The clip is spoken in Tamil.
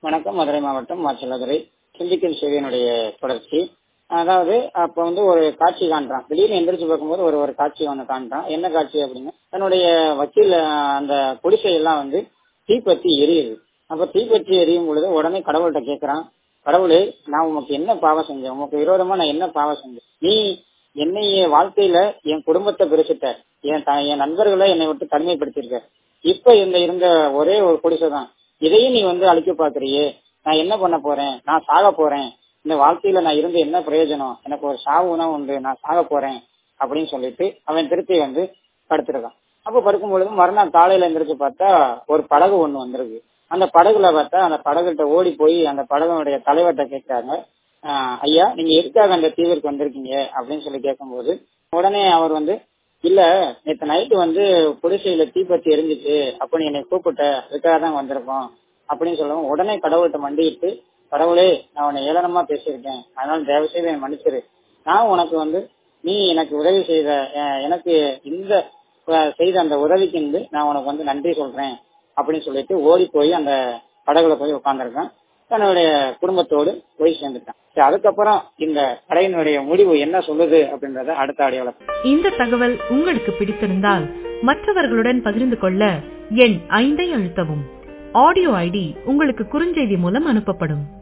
வணக்கம் மதுரை மாவட்டம் மாச்சலதுரை சிந்திக்கும் சேவையினுடைய தொடர்ச்சி அதாவது அப்ப வந்து ஒரு காட்சி காண்றான் திடீர்னு எந்திரிச்சு பார்க்கும்போது ஒரு ஒரு காட்சி ஒண்ணு காண்றான் என்ன காட்சி அப்படின்னா தன்னுடைய வக்கீல் அந்த குடிசை எல்லாம் வந்து தீப்பத்தி எரியுது அப்ப தீப்பத்தி எரியும் பொழுது உடனே கடவுள்கிட்ட கேட்கிறான் கடவுளே நான் உனக்கு என்ன பாவம் செஞ்சேன் உனக்கு விரோதமா நான் என்ன பாவம் செஞ்சேன் நீ என்னைய வாழ்க்கையில என் குடும்பத்தை பிரிச்சுட்ட என் த- என் நண்பர்களை என்னை விட்டு தனிமைப்படுத்திருக்க இப்ப இந்த இருந்த ஒரே ஒரு குடிசை தான் இதையும் நீ வந்து அழிக்க பாக்குறியே நான் என்ன பண்ண போறேன் நான் சாக போறேன் இந்த வாழ்க்கையில நான் இருந்து என்ன பிரயோஜனம் எனக்கு ஒரு சாவு தான் உண்டு நான் சாக போறேன் அப்படின்னு சொல்லிட்டு அவன் திருப்பி வந்து படுத்திருக்கான் அப்ப படுக்கும் பொழுது மறுநாள் காலையில எந்திரிச்சு பார்த்தா ஒரு படகு ஒண்ணு வந்திருக்கு அந்த படகுல பார்த்தா அந்த படகுகிட்ட ஓடி போய் அந்த படகுனுடைய தலைவர்கிட்ட கேட்கிறாங்க "ஆஹ், ஐயா நீங்க எதுக்காக அந்த தீவிற்கு வந்திருக்கீங்க அப்படின்னு சொல்லி கேட்கும்போது உடனே அவர் வந்து இல்ல நேத்து நைட்டு வந்து குடிசையில தீப்பத்தி எரிஞ்சிச்சு அப்ப நீ என்னை கூப்பிட்ட அதுக்காக தான் வந்திருக்கோம் அப்படின்னு சொல்லவும் உடனே கடவுள்கிட்ட மண்டிட்டு கடவுளே நான் உன்னை ஏளனமா பேசியிருக்கேன் அதனால தயவு செய்து என்னை மன்னிச்சிரு நான் உனக்கு வந்து நீ எனக்கு உதவி செய்த அஹ், எனக்கு இந்த அஹ், செய்த அந்த உதவிக்கு வந்து நான் உனக்கு வந்து நன்றி சொல்றேன் அப்படின்னு சொல்லிட்டு ஓடி போய் அந்த படகுல போய் உட்கார்ந்திருக்கான் தன்னுடைய குடும்பத்தோடு போய் சேர்ந்துட்டான் சரி, அதுக்கப்புறம் இந்த கடையினுடைய முடிவு என்ன சொல்லுது அப்படின்றத அடுத்த அடையாளம் இந்த தகவல் உங்களுக்கு பிடித்திருந்தால் மற்றவர்களுடன் பகிர்ந்து கொள்ள எண் ஐந்தை அழுத்தவும் ஆடியோ ஐடி உங்களுக்கு குறுஞ்செய்தி மூலம் அனுப்பப்படும்